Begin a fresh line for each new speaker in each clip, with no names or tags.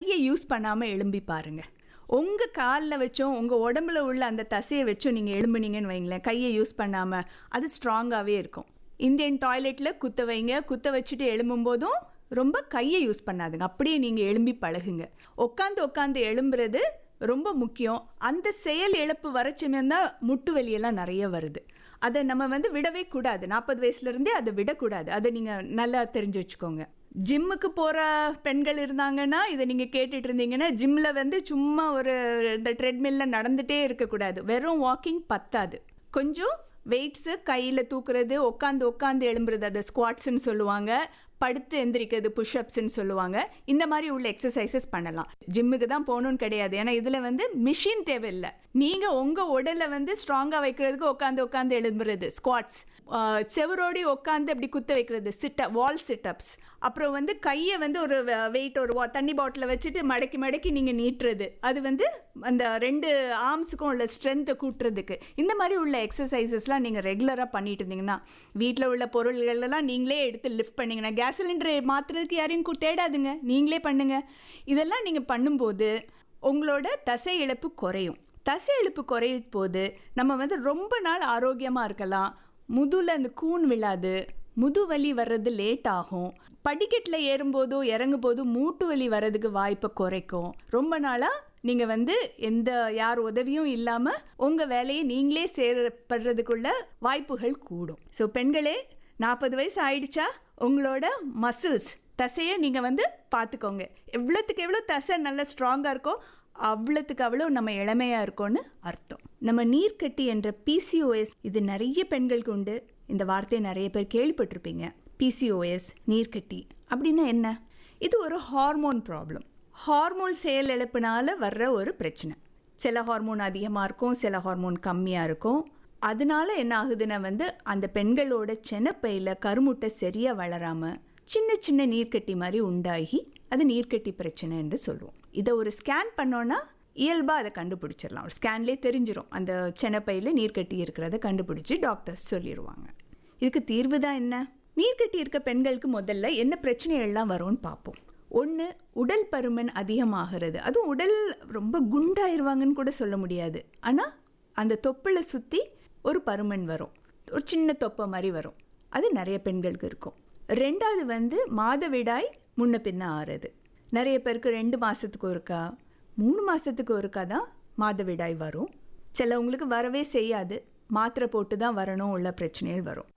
கையை யூஸ் பண்ணாமல் எழும்பி பாருங்க உங்கள் காலில் வச்சும் உங்கள் உடம்புல உள்ள அந்த தசையை வச்சும் நீங்கள் எழும்புனீங்கன்னு வைங்களேன் கையை யூஸ் பண்ணாமல் அது ஸ்ட்ராங்காகவே இருக்கும் இந்தியன் டாய்லெட்டில் குத்த வைங்க குத்த வச்சுட்டு எழும்பும் போதும் ரொம்ப கையை யூஸ் பண்ணாதுங்க அப்படியே நீங்கள் எழும்பி பழகுங்க உட்காந்து உட்காந்து எழும்புறது ரொம்ப முக்கியம் அந்த செயல் இழப்பு வரச்சுமே தான் முட்டு வலியெல்லாம் நிறைய வருது அதை நம்ம வந்து விடவே கூடாது நாற்பது வயசுலேருந்தே அதை விடக்கூடாது அதை நீங்கள் நல்லா தெரிஞ்சு வச்சுக்கோங்க ஜிம்முக்கு போகிற பெண்கள் இருந்தாங்கன்னா இதை நீங்கள் கேட்டுட்டு இருந்தீங்கன்னா ஜிம்மில் வந்து சும்மா ஒரு இந்த ட்ரெட்மில்ல நடந்துகிட்டே இருக்கக்கூடாது வெறும் வாக்கிங் பத்தாது கொஞ்சம் வெயிட்ஸு கையில் தூக்குறது உட்காந்து உட்காந்து எழும்புறது அதை ஸ்குவாட்ஸ்ன்னு சொல்லுவாங்க படுத்து எந்திரிக்கிறது புஷ்அப்ஸ்ன்னு சொல்லுவாங்க இந்த மாதிரி உள்ள எக்ஸசைசஸ் பண்ணலாம் ஜிம்முக்கு தான் போகணும்னு கிடையாது ஏன்னா இதில் வந்து மிஷின் தேவையில்லை நீங்கள் உங்கள் உடலை வந்து ஸ்ட்ராங்காக வைக்கிறதுக்கு உட்காந்து உட்காந்து எழும்புறது ஸ்குவாட்ஸ் செவரோடி உட்காந்து அப்படி குத்த வைக்கிறது சிட்ட வால் சிட்டப்ஸ் அப்புறம் வந்து கையை வந்து ஒரு வெயிட் ஒரு wa- தண்ணி பாட்டிலை வச்சுட்டு மடக்கி மடக்கி நீங்கள் நீட்டுறது அது வந்து அந்த ரெண்டு ஆர்ம்ஸுக்கும் உள்ள ஸ்ட்ரென்த்தை கூட்டுறதுக்கு இந்த மாதிரி உள்ள எக்ஸசைசஸ்லாம் நீங்கள் ரெகுலராக பண்ணிட்டு இருந்தீங்கன்னா வீட்டில் உள்ள பொருள்கள் எல்லாம் நீங்களே எடுத்து லிஃப்ட் பண்ணீங்கன்னா கேஸ் சிலிண்டரை மாற்றுறதுக்கு யாரையும் கூ- தேடாதுங்க நீங்களே பண்ணுங்க இதெல்லாம் நீங்கள் பண்ணும்போது உங்களோட தசை இழப்பு குறையும் தசை இழப்பு குறையும் போது நம்ம வந்து ரொம்ப நாள் ஆரோக்கியமாக இருக்கலாம் முதுல அந்த கூன் விழாது முது வலி வர்றது லேட் ஆகும் படிக்கட்டில் ஏறும்போதோ இறங்கும் போதோ மூட்டு வலி வர்றதுக்கு வாய்ப்பை குறைக்கும் ரொம்ப நாளாக நீங்கள் வந்து எந்த யார் உதவியும் இல்லாமல் உங்கள் வேலையை நீங்களே சேரப்படுறதுக்குள்ள வாய்ப்புகள் கூடும் ஸோ பெண்களே நாற்பது வயசு ஆயிடுச்சா உங்களோட மசில்ஸ் தசையை நீங்கள் வந்து பார்த்துக்கோங்க எவ்வளோத்துக்கு எவ்வளோ தசை நல்லா ஸ்ட்ராங்காக இருக்கோ அவ்வளோத்துக்கு அவ்வளோ நம்ம இளமையாக இருக்கோன்னு அர்த்தம் நம்ம நீர்க்கட்டி என்ற பிசிஓஎஸ் இது நிறைய பெண்களுக்கு உண்டு இந்த வார்த்தையை நிறைய பேர் கேள்விப்பட்டிருப்பீங்க பிசிஓஎஸ் நீர்க்கட்டி அப்படின்னா என்ன இது ஒரு ஹார்மோன் ப்ராப்ளம் ஹார்மோன் செயல் இழப்பினால வர்ற ஒரு பிரச்சனை சில ஹார்மோன் அதிகமாக இருக்கும் சில ஹார்மோன் கம்மியாக இருக்கும் அதனால என்ன ஆகுதுன்னா வந்து அந்த பெண்களோட செனப்பையில் கருமுட்டை சரியாக வளராமல் சின்ன சின்ன நீர்க்கட்டி மாதிரி உண்டாகி அது நீர்க்கட்டி பிரச்சனை என்று சொல்லுவோம் இதை ஒரு ஸ்கேன் பண்ணோன்னா இயல்பாக அதை கண்டுபிடிச்சிடலாம் ஒரு ஸ்கேன்லேயே தெரிஞ்சிரும் அந்த செனப்பையில் நீர்க்கட்டி இருக்கிறத கண்டுபிடிச்சி டாக்டர்ஸ் சொல்லிடுவாங்க இதுக்கு தீர்வு தான் என்ன நீர்க்கட்டி இருக்க பெண்களுக்கு முதல்ல என்ன பிரச்சனைகள்லாம் வரும்னு பார்ப்போம் ஒன்று உடல் பருமன் அதிகமாகிறது அதுவும் உடல் ரொம்ப குண்டாயிருவாங்கன்னு கூட சொல்ல முடியாது ஆனால் அந்த தொப்புளை சுற்றி ஒரு பருமன் வரும் ஒரு சின்ன தொப்பை மாதிரி வரும் அது நிறைய பெண்களுக்கு இருக்கும் ரெண்டாவது வந்து மாதவிடாய் முன்ன பின்ன ஆறுது நிறைய பேருக்கு ரெண்டு மாதத்துக்கு ஒருக்கா மூணு மாதத்துக்கு ஒருக்கா தான் மாதவிடாய் வரும் சிலவங்களுக்கு வரவே செய்யாது மாத்திரை போட்டு தான் வரணும் உள்ள பிரச்சனைகள் வரும்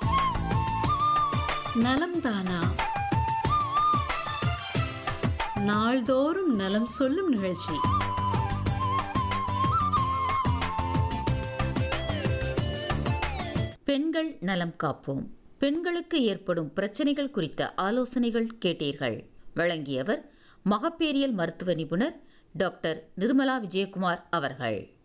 நலம் தானா நாள்தோறும் நலம் சொல்லும் நிகழ்ச்சி பெண்கள் நலம் காப்போம் பெண்களுக்கு ஏற்படும் பிரச்சனைகள் குறித்த ஆலோசனைகள் கேட்டீர்கள் வழங்கியவர் மகப்பேரியல் மருத்துவ நிபுணர் டாக்டர் நிர்மலா விஜயகுமார் அவர்கள்